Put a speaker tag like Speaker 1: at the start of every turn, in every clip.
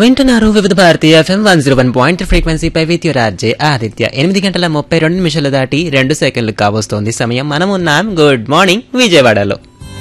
Speaker 1: వింటున్నారు Vividh Bharati FM one zero one point ఫ్రీక్వెన్సీపై with your RJ Aditya ఎనిమిది గంటల ముప్పై రెండు నిమిషాలు దాటి రెండు సెకండ్లు కావస్తోంది సమయం మనం ఉన్నాం గుడ్ మార్నింగ్ విజయవాడలో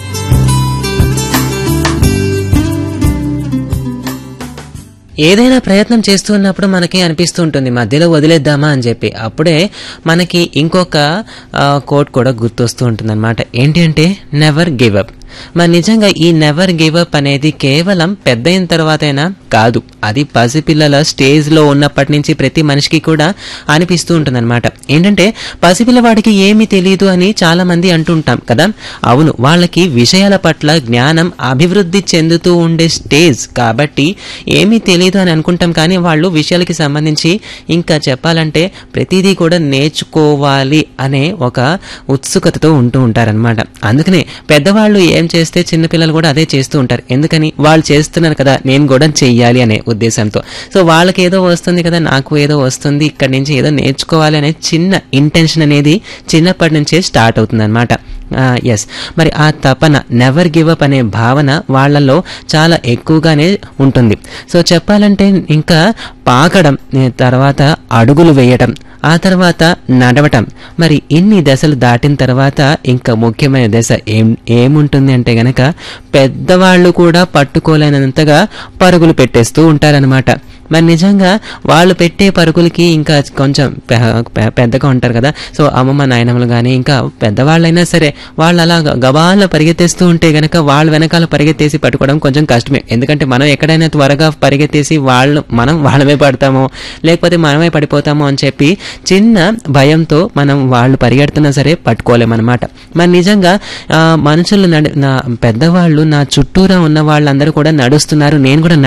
Speaker 1: ఏదైనా ప్రయత్నం చేస్తున్నప్పుడు మనకి అనిపిస్తూ ఉంటుంది మధ్యలో వదిలేద్దామా అని చెప్పి అప్పుడే మనకి ఇంకొక కోట్ కూడా గుర్తొస్తూ ఉంటుంది అనమాట ఏంటి అంటే నెవర్ గివ్ అప్ మరి నిజంగా ఈ నెవర్ గివ్ అప్ అనేది కేవలం పెద్ద అయిన తర్వాతైనా కాదు అది పసిపిల్లల స్టేజ్లో ఉన్నప్పటి నుంచి ప్రతి మనిషికి కూడా అనిపిస్తూ ఉంటుందన్నమాట ఏంటంటే పసిపిల్లవాడికి ఏమీ తెలియదు అని చాలా మంది అంటుంటాం కదా అవును వాళ్ళకి విషయాల పట్ల జ్ఞానం అభివృద్ధి చెందుతూ ఉండే స్టేజ్ కాబట్టి ఏమీ తెలియదు అని అనుకుంటాం కానీ వాళ్ళు విషయాలకి సంబంధించి ఇంకా చెప్పాలంటే ప్రతిదీ కూడా నేర్చుకోవాలి అనే ఒక ఉత్సుకతతో ఉంటూ ఉంటారనమాట అందుకనే పెద్దవాళ్ళు ఏం చేస్తే చిన్నపిల్లలు కూడా అదే చేస్తూ ఉంటారు ఎందుకని వాళ్ళు చేస్తున్నారు కదా నేను కూడా చెయ్యాలి అనే ఉద్దేశంతో సో వాళ్ళకి ఏదో వస్తుంది కదా నాకు ఏదో వస్తుంది ఇక్కడి నుంచి ఏదో నేర్చుకోవాలి అనే చిన్న ఇంటెన్షన్ అనేది చిన్నప్పటి నుంచే స్టార్ట్ అవుతుంది అనమాట ఎస్ మరి ఆ తపన నెవర్ గివ్ అప్ అనే భావన వాళ్ళలో చాలా ఎక్కువగానే ఉంటుంది సో చెప్పాలంటే ఇంకా పాకడం ఏ, తర్వాత అడుగులు వేయటం ఆ తర్వాత నడవటం మరి ఇన్ని దశలు దాటిన తర్వాత ఇంకా ముఖ్యమైన దశ ఏం ఏముంటుంది అంటే గనక పెద్దవాళ్ళు కూడా పట్టుకోలేనంతగా పరుగులు పెట్టేస్తూ ఉంటారనమాట మరి నిజంగా వాళ్ళు పెట్టే పరుగులకి ఇంకా కొంచెం పె- పె- పెద్దగా ఉంటారు కదా సో అమ్మమ్మ నాయనమ్మలు కానీ ఇంకా పెద్దవాళ్ళైనా సరే వాళ్ళు అలా గబాల పరిగెత్తేస్తూ ఉంటే గనక వాళ్ళ వెనకాల పరిగెత్తేసి పట్టుకోవడం కొంచెం కష్టమే ఎందుకంటే మనం ఎక్కడైనా త్వరగా పరిగెత్తేసి వాళ్ళు మనం వాళ్ళమే పడతామో లేకపోతే మనమే పడిపోతామో అని చెప్పి చిన్న భయంతో మనం వాళ్ళు పరిగెడుతున్నా సరే పట్టుకోలేమన్నమాట మరి నిజంగా ఆ, మనుషులు నడు నా పెద్దవాళ్ళు నా చుట్టూరా ఉన్న వాళ్ళందరూ కూడా నడుస్తున్నారు నేను కూడా